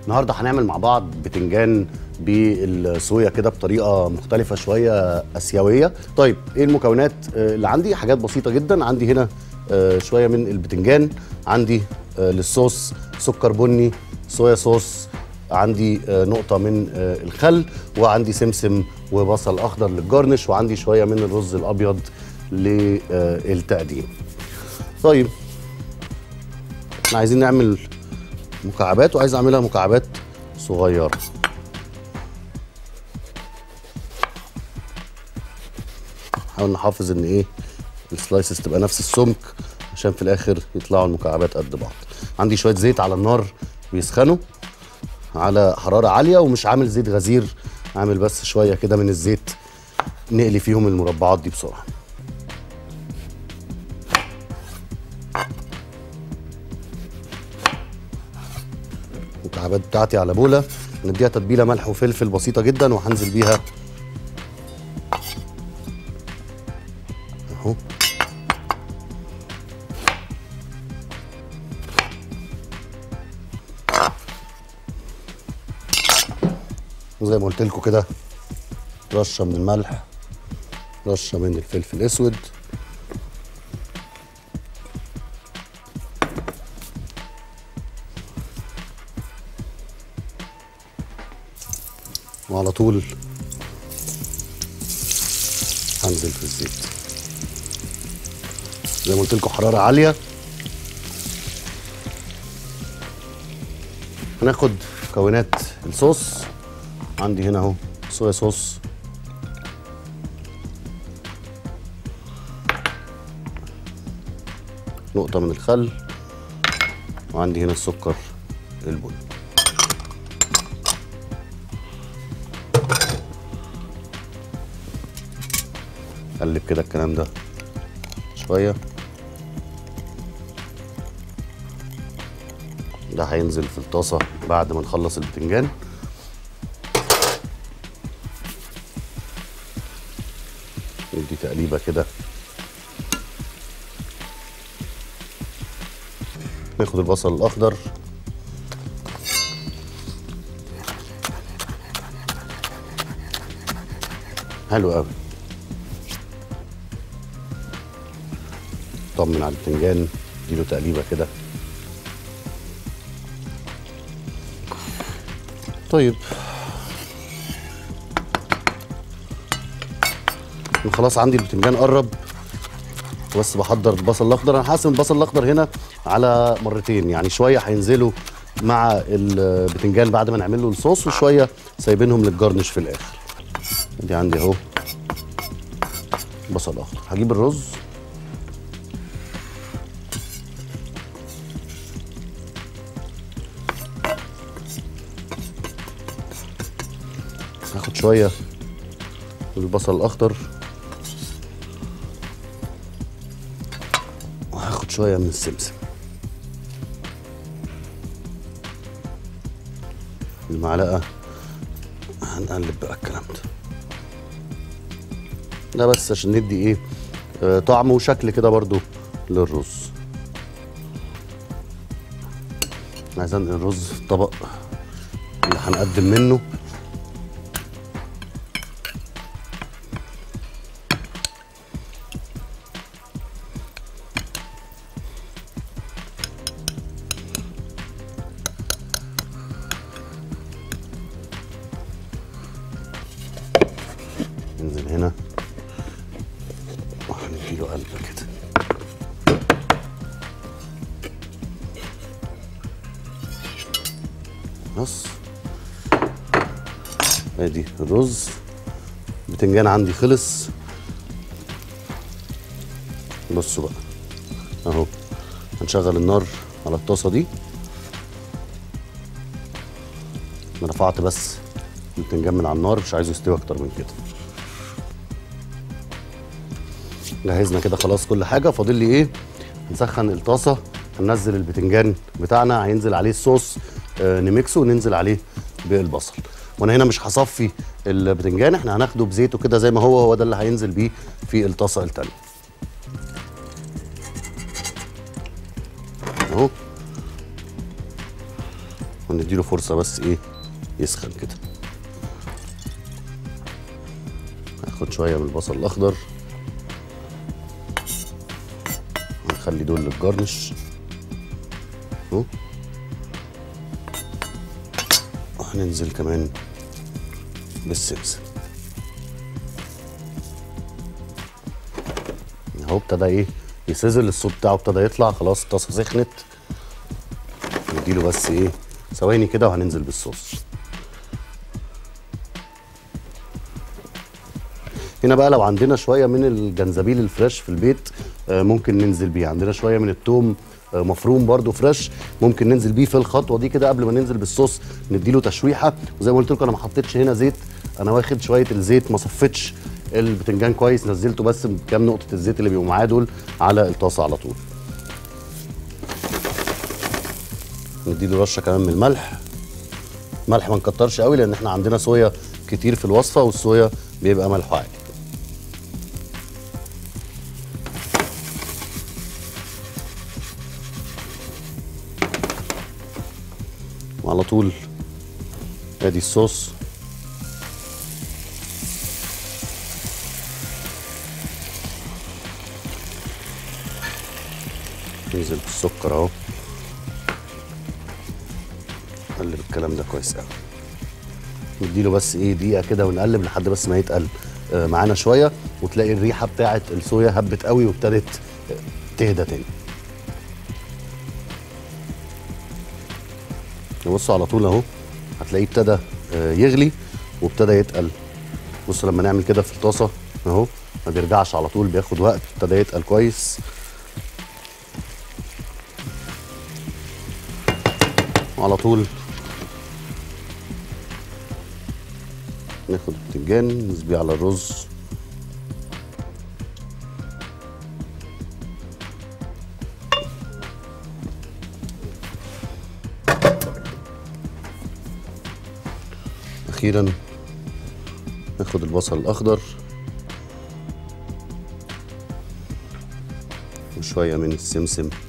النهارده هنعمل مع بعض بتنجان بالصويا كده بطريقه مختلفه شويه اسيويه طيب ايه المكونات آه، اللي عندي حاجات بسيطه جدا عندي هنا آه، شويه من البتنجان عندي آه، للصوص سكر بني صويا صوص عندي آه، نقطة من آه، الخل وعندي سمسم وبصل أخضر للجارنش وعندي شوية من الرز الأبيض للتقديم طيب احنا عايزين نعمل مكعبات وعايز اعملها مكعبات صغيره نحاول نحافظ ان ايه السلايسز تبقى نفس السمك عشان في الاخر يطلعوا المكعبات قد بعض عندي شويه زيت على النار بيسخنوا على حراره عاليه ومش عامل زيت غزير عامل بس شويه كده من الزيت نقلي فيهم المربعات دي بسرعه المكعبات بتاعتي على بوله نديها تتبيله ملح وفلفل بسيطه جدا وهنزل بيها اهو وزي ما قلت لكم كده رشه من الملح رشه من الفلفل الاسود وعلى طول هنزل في الزيت زي ما قلت لكم حراره عاليه هناخد مكونات الصوص عندي هنا اهو صويا صوص نقطه من الخل وعندي هنا السكر البني قلب كده الكلام ده شويه ده هينزل في الطاسه بعد ما نخلص البتنجان ندي تقليبه كده ناخد البصل الاخضر حلو قوي طمن على البتنجان اديله تقليبه كده طيب أنا خلاص عندي البتنجان قرب بس بحضر البصل الاخضر انا حاسس إن البصل الاخضر هنا على مرتين يعني شويه هينزلوا مع البتنجان بعد ما نعمل له الصوص وشويه سايبينهم للجرنش في الاخر دي عندي اهو بصل اخضر هجيب الرز هاخد شويه من البصل الاخضر وهاخد شويه من السمسم المعلقه هنقلب بقى الكلام ده ده بس عشان ندي ايه آه، طعم وشكل كده برضو للرز عايز انقل الرز في الطبق اللي هنقدم منه ننزل هنا وهنديله قلبه كده بص ادي الرز البتنجان عندي خلص بصوا بقى اهو هنشغل النار على الطاسه دي انا رفعت بس البتنجان من على النار مش عايزه يستوي اكتر من كده جهزنا كده خلاص كل حاجه فاضل لي ايه نسخن الطاسه هننزل البتنجان بتاعنا هينزل عليه الصوص آه نميكسه وننزل عليه بالبصل وانا هنا مش هصفي البتنجان احنا هناخده بزيته كده زي ما هو هو ده اللي هينزل بيه في الطاسه التانيه اهو نديله فرصه بس ايه يسخن كده هاخد شويه من البصل الاخضر هنخلي دول للجرنش اهو وهننزل كمان بالسمسم اهو ابتدى ايه يسيزل الصوت بتاعه ابتدى يطلع خلاص الطاسه سخنت نديله بس ايه ثواني كده وهننزل بالصوص هنا بقى لو عندنا شويه من الجنزبيل الفريش في البيت آه، ممكن ننزل بيه عندنا شويه من التوم آه، مفروم برده فريش ممكن ننزل بيه في الخطوه دي كده قبل ما ننزل بالصوص نديله تشويحه وزي ما قلت لكم انا ما حطيتش هنا زيت انا واخد شويه الزيت ما صفيتش البتنجان كويس نزلته بس بكام نقطه الزيت اللي بيبقوا معاه دول على الطاسه على طول نديله رشه كمان من الملح ملح ما نكترش قوي لان احنا عندنا صويا كتير في الوصفه والصويا بيبقى ملحه عالي وعلى طول ادي الصوص ننزل بالسكر اهو نقلب الكلام ده كويس قوي نديله بس ايه دقيقه كده ونقلب لحد بس ما يتقل آه، معانا شويه وتلاقي الريحه بتاعه الصويا هبت قوي وابتدت آه، تهدى تاني نبصوا على طول اهو هتلاقيه ابتدى آه، يغلي وابتدى يتقل بصوا لما نعمل كده في الطاسه اهو ما بيرجعش على طول بياخد وقت ابتدى يتقل كويس وعلى طول ناخد البتنجان نسبيه على الرز اخيرا ناخد البصل الاخضر وشويه من السمسم